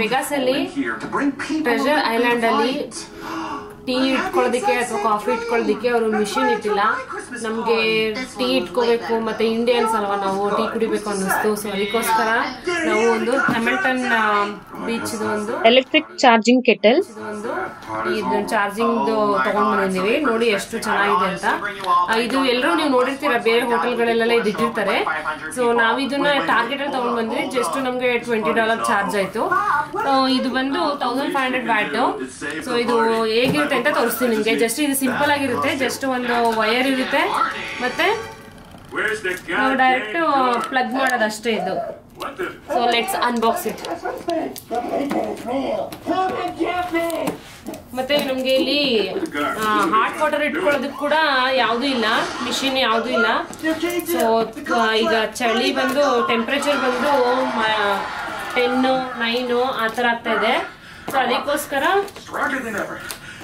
ವೆಗಾಸಲ್ಲಿ here to bring people treasure on a island good ಅಲ್ಲಿ flight. Tea ಇಟ್ಕೊಳ್ಳೋದಕ್ಕೆ ಅಥವಾ coffee ಇಟ್ಕೊಳ್ಳೋದಕ್ಕೆ ಅವರು ಮಿಷಿನ್ ಇಟ್ಟಿಲ್ಲ ನಮಗೆ ಟೀ ಇಟ್ಕೋಬೇಕು ಮತ್ತೆ ಇಂಡಿಯನ್ಸ್ ಅಲ್ವಾ ನಾವು ಟೀ ಕುಡಿಬೇಕು ಅನ್ನಿಸ್ತು ಸೊ ಅದಕ್ಕೋಸ್ಕರ ನಾವು ಒಂದು ಹ್ಯಾಮಿಲ್ಟನ್ ಬೀಚ್ ಒಂದು ಎಲೆಕ್ಟ್ರಿಕ್ ಚಾರ್ಜಿಂಗ್ ಕೆಟಲ್ ಒಂದು ಇದು ಚಾರ್ಜಿಂಗ್ ತಗೊಂಡ್ ಬಂದಿದ್ದೀವಿ ನೋಡಿ ಎಷ್ಟು ಚೆನ್ನಾಗಿದೆ ಅಂತ ಆ, ಇದು ಎಲ್ಲರೂ ನೀವು ನೋಡಿರ್ತೀರ ಬೇರೆ ಹೋಟೆಲ್ಗಳಲ್ಲೆಲ್ಲ ಇದು ಇಟ್ಟಿರ್ತಾರೆ ಸೊ ನಾವು ಇದನ್ನ ಟಾರ್ಗೆಟ್ ಅಲ್ಲಿ ತಗೊಂಡ್ ಬಂದ್ವಿ ಜಸ್ಟ್ ನಮಗೆ ಟ್ವೆಂಟಿ ಡಾಲರ್ ಚಾರ್ಜ್ ಆಯ್ತು ಆ, ಇದು ಬಂದು thousand five hundred watt so ಇದು ಹೇಗಿರುತ್ತೆ ಅಂತ ತೋರಿಸ್ತೀನಿ ನಿಮಗೆ ಜಸ್ಟ್ ಇದು ಸಿಂಪಲ್ ಆಗಿರುತ್ತೆ ಜಸ್ಟ್ ಒಂದು ವಯರ್ ಇರುತ್ತೆ ಮತ್ತೆ Where's the ನಾವು goddamn ಡೈರೆಕ್ಟ್ door? ಪ್ಲಗ್ ಮಾಡೋದಷ್ಟೇ ಇದು What the? So let's unbox it ಮತ್ತೆ ನಮ್ಗೆ ಇಲ್ಲಿ ಹಾಟ್ ವಾಟರ್ ಇಟ್ಕೊಳ್ಳೋದಕ್ಕೆ ಕೂಡ ಯಾವ್ದು ಇಲ್ಲ ಮಿಷಿನ್ ಯಾವ್ದು ಇಲ್ಲ ಸೊ ಈಗ ಚಳಿ ಬಂದು ಟೆಂಪ್ರೇಚರ್ ಬಂದು ಟೆನ್ನು ನೈನು ಆ ಥರ ಆಗ್ತಾ ಇದೆ ಸೊ ಅದಕ್ಕೋಸ್ಕರ Stronger than ever.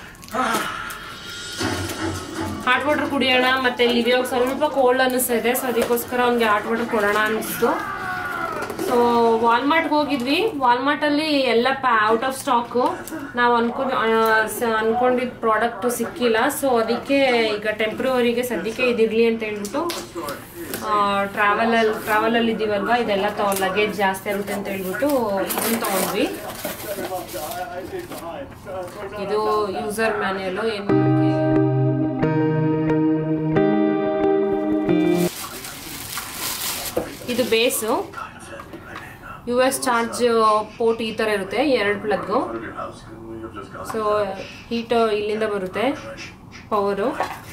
Hot water ಕುಡಿಯೋಣ ಮತ್ತೆ ಇಲ್ಲಿ ಇವಾಗ ಸ್ವಲ್ಪ ಕೋಲ್ಡ್ ಅನ್ನಿಸ್ತಾ ಇದೆ ಸೊ ಅದಕ್ಕೋಸ್ಕರ ಅವ್ನಿಗೆ ಹಾಟ್ ವಾಟರ್ ಕೊಡೋಣ ಅನಿಸ್ತು ಸೊ ವಾಲ್ಮಾರ್ಟ್ಗೆ ಹೋಗಿದ್ವಿ ವಾಲ್ಮಾರ್ಟ್ ಅಲ್ಲಿ ಎಲ್ಲ ಔಟ್ ಆಫ್ ಸ್ಟಾಕ್ ನಾವು ಅನ್ಕೊಂಡ್ ಅನ್ಕೊಂಡಿದ್ ಪ್ರಾಡಕ್ಟ್ ಸಿಕ್ಕಿಲ್ಲ ಸೊ ಅದಕ್ಕೆ ಈಗ ಟೆಂಪ್ರವರಿಗೆ ಸದ್ಯಕ್ಕೆ ಇದಿರ್ಲಿ ಅಂತ ಹೇಳ್ಬಿಟ್ಟು ಟ್ರಾವೆಲ್ ಅಲ್ಲಿ ಟ್ರಾವೆಲ್ ಅಲ್ಲಿ ಇದೀವಲ್ವಾ ಇದೆಲ್ಲ ತಗೊ ಲಗೇಜ್ ಜಾಸ್ತಿ ಆಗುತ್ತೆ ಅಂತ ಹೇಳ್ಬಿಟ್ಟು ಇದನ್ನ ತಗೊಂಡ್ವಿ ಇದು ಯೂಸರ್ ಮ್ಯಾನ್ಯಲ್ ಏನು ಇದು base U S charge port ಈ ಥರ ಇರುತ್ತೆ ಎರಡು ಪ್ಲಗ್ಗು ಸೊ ಹೀಟ್ ಇಲ್ಲಿಂದ ಬರುತ್ತೆ ಪವರು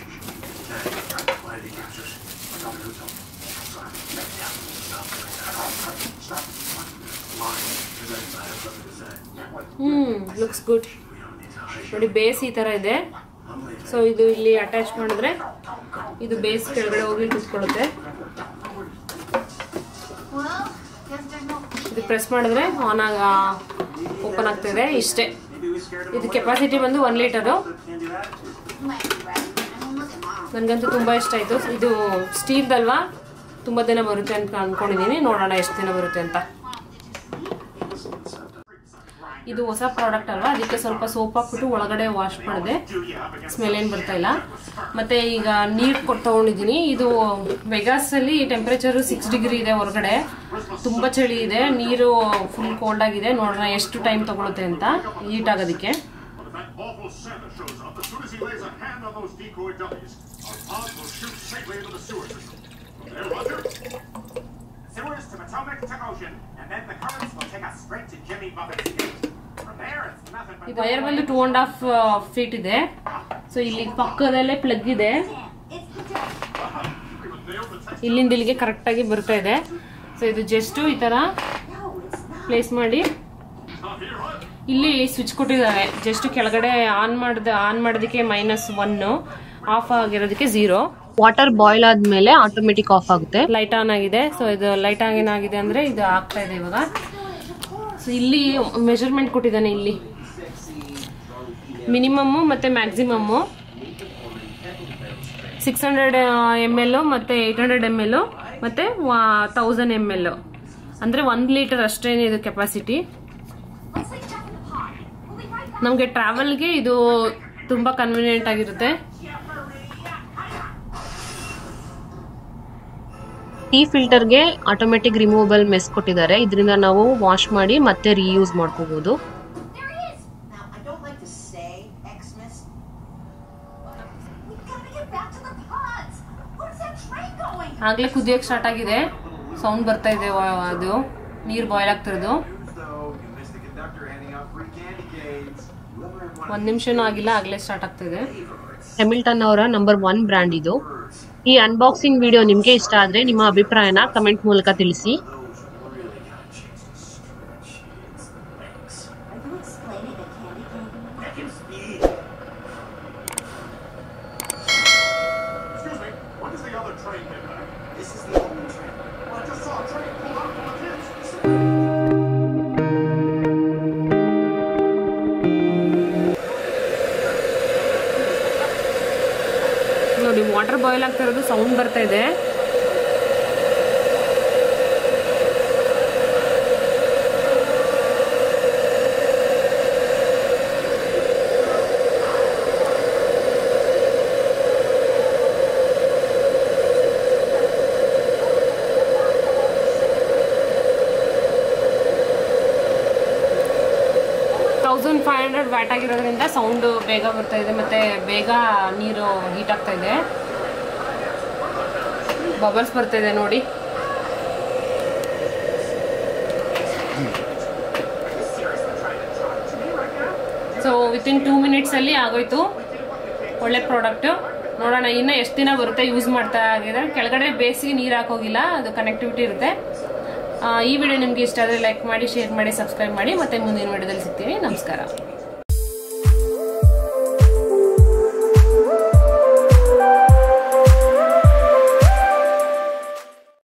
ಹ್ಮ್ ಲುಕ್ಸ್ ಗುಡ್ ನೋಡಿ ಬೇಸ್ ಈ ಥರ ಇದೆ ಸೊ ಇದು ಇಲ್ಲಿ ಅಟ್ಯಾಚ್ ಮಾಡಿದ್ರೆ ಇದು ಬೇಸ್ ಕೆಳಗಡೆ ಹೋಗಿ ಕುತ್ಕೊಳ್ಳುತ್ತೆ Well, guess there's no ಇದು ಪ್ರೆಸ್ ಮಾಡಿದ್ರೆ ಆನ್ ಆಗ ಓಪನ್ ಆಗ್ತಿದೆ ಇಷ್ಟೇ ಇದು ಕೆಪಾಸಿಟಿ ಬಂದು one litre might be right. I won't look tomorrow. ನನಗಂತೂ ತುಂಬ ಇಷ್ಟ ಆಯಿತು ಇದು ಸ್ಟೀಲ್ದಲ್ವಾ ತುಂಬ ದಿನ ಬರುತ್ತೆ ಅಂತ ಅನ್ಕೊಂಡಿದ್ದೀನಿ ನೋಡೋಣ ಎಷ್ಟು ದಿನ ಬರುತ್ತೆ ಅಂತ ಇದು ಹೊಸ ಪ್ರಾಡಕ್ಟ್ ಅಲ್ವಾ ಅದಕ್ಕೆ ಸ್ವಲ್ಪ ಸೋಪ್ ಹಾಕ್ಬಿಟ್ಟು ಒಳಗಡೆ ವಾಶ್ ಮಾಡಿದೆ ಸ್ಮೆಲ್ ಏನು ಬರ್ತಾ ಇಲ್ಲ ಮತ್ತೆ ಈಗ ನೀರು ಕೊಟ್ಟು ತಗೊಂಡಿದ್ದೀನಿ ಇದು ವೆಗಾಸಲ್ಲಿ ಟೆಂಪ್ರೇಚರು ಸಿಕ್ಸ್ ಡಿಗ್ರಿ ಇದೆ ಹೊರಗಡೆ ತುಂಬ ಚಳಿ ಇದೆ ನೀರು ಫುಲ್ ಕೋಲ್ಡ್ ಆಗಿದೆ ನೋಡೋಣ ಎಷ್ಟು ಟೈಮ್ ತಗೊಳುತ್ತೆ ಅಂತ ಹೀಟ್ ಆಗೋದಕ್ಕೆ When that awful Santa shows up, as soon as he lays a hand on those decoy dummies, our pods will shoot straightly into the sewer system. From there, Roger, Sewers to Potomac to Ocean, and then the currents will take us straight to Jimmy Buffett's gate. From there, it's nothing but ಇದು wire ಬಂದು two and half feet ಇದೆ so ಇಲ್ಲಿ ಪಕ್ಕದಲ್ಲೇ plug ಇದೆ It's the day. ಇಲ್ಲಿಂದ ಇಲ್ಲಿಗೆ ಕರೆಕ್ಟಾಗಿ ಬರ್ತಾ ಇದೆ ಸೊ ಇದು ಜಸ್ಟ್ ಈ ತರ ಪ್ಲೇಸ್ ಮಾಡಿ ಇಲ್ಲಿ ಸ್ವಿಚ್ ಕೊಟ್ಟಿದ್ದಾರೆ ಜಸ್ಟ್ ಕೆಳಗಡೆ ಆನ್ ಮಾಡಿದ ಆನ್ ಮಾಡೋದಕ್ಕೆ ಮೈನಸ್ ಒನ್ ಆಫ್ ಆಗಿರೋದಕ್ಕೆ ಝೀರೋ ವಾಟರ್ ಬಾಯ್ಲ್ ಆದ್ಮೇಲೆ ಆಟೋಮೆಟಿಕ್ ಆಫ್ ಆಗುತ್ತೆ ಲೈಟ್ ಆನ್ ಆಗಿದೆ ಸೊ ಇದು ಲೈಟ್ ಆನ್ ಏನಾಗಿದೆ ಅಂದ್ರೆ ಇದು ಆಗ್ತಾ ಇದೆ ಇವಾಗ ಸೊ ಇಲ್ಲಿ ಮೆಜರ್ಮೆಂಟ್ ಕೊಟ್ಟಿದ್ದಾನೆ ಇಲ್ಲಿ ಮಿನಿಮಮ್ಮು ಮತ್ತೆ maximum six hundred M L ಮತ್ತೆ ಏಯ್ಟ್ ಹಂಡ್ರೆಡ್ ಎಮ್ ಎಲ್ ಮತ್ತೆ ತೌಸಂಡ್ ಎಮ್ ಎಲ್ ಅಂದ್ರೆ ಒಂದ್ ಲೀಟರ್ ಅಷ್ಟೇ ಇದು capacity Let's like jump in the pond. We'll be right back. ನಮಗೆ ಟ್ರಾವೆಲ್ಗೆ ಇದು ತುಂಬಾ ಕನ್ವಿನಿಯೆಂಟ್ ಆಗಿರುತ್ತೆ ಟೀ ಫಿಲ್ಟರ್ಗೆ ಆಟೋಮೆಟಿಕ್ ರಿಮೂವಬಲ್ ಮೆಸ್ ಕೊಟ್ಟಿದ್ದಾರೆ ಇದರಿಂದ ನಾವು ವಾಶ್ ಮಾಡಿ ಮತ್ತೆ ರೀಯೂಸ್ ಮಾಡ್ಕೋಬಹುದು There he is. Now, I don't like to say Xmas, We gotta get back to the pods. Where's that train going? ಆಗ್ಲೇ ಕುದಿಯೋಕೆ ಸ್ಟಾರ್ಟ್ ಆಗಿದೆ ಸೌಂಡ್ ಬರ್ತಾ ಇದೆ ವ- ಅದು ನೀರು ಬಾಯ್ಲ್ ಆಗ್ತಿರೋದು though you missed the conductor handing out free candy canes. ಒಂದ್ ನಿಮಿಷನೂ ಆಗಿಲ್ಲ ಆಗ್ಲೇ ಸ್ಟಾರ್ಟ್ ಆಗ್ತಿದೆ ಹೆಮಿಲ್ಟನ್ ಅವರ ನಂಬರ್ ಒನ್ ಬ್ರ್ಯಾಂಡ್ ಇದು ಈ ಅನ್ಬಾಕ್ಸಿಂಗ್ ವಿಡಿಯೋ ನಿಮ್ಗೆ ಇಷ್ಟ ಆದ್ರೆ ನಿಮ್ಮ ಅಭಿಪ್ರಾಯನ ಕಮೆಂಟ್ ಮೂಲಕ ತಿಳಿಸಿ Are you explaining the candy cane? excuse me, when does the other train get back? This is the only train. Well, I just saw a train pull out from the kids. ನೋಡಿ water boil ಆಗ್ತಾ ಇರೋದು sound ಬರ್ತಾ ಇದೆ five hundred watt ಆಗಿರೋದ್ರಿಂದ sound ಬೇಗ ಬರ್ತಾ ಇದೆ ಮತ್ತು ಬೇಗ ನೀರು ಹೀಟ್ ಆಗ್ತಾ ಇದೆ ಬಬಲ್ಸ್ ಬರ್ತಾ ಇದೆ ನೋಡಿ ಸೊ ವಿತಿನ್ ಟೂ ಮಿನಿಟ್ಸಲ್ಲಿ ಆಗೋಯ್ತು ಒಳ್ಳೆ ಪ್ರಾಡಕ್ಟು ನೋಡೋಣ ಇನ್ನು ಎಷ್ಟು ದಿನ ಬರುತ್ತೆ ಯೂಸ್ ಮಾಡ್ತಾ ಆಗಿದ್ರೆ ಕೆಳಗಡೆ ಬೇಸಿಗೆ ನೀರು ಹಾಕೋಗಿಲ್ಲ ಅದು ಕನೆಕ್ಟಿವಿಟಿ ಇರುತ್ತೆ ಆ, ಈ ವಿಡಿಯೋ ನಿಮ್ಗೆ ಇಷ್ಟ ಆದರೆ ಲೈಕ್ ಮಾಡಿ ಶೇರ್ ಮಾಡಿ ಸಬ್ಸ್ಕ್ರೈಬ್ ಮಾಡಿ ಮತ್ತೆ ಮುಂದಿನ ವಿಡಿಯೋದಲ್ಲಿ ಸಿಗ್ತೀವಿ ನಮಸ್ಕಾರ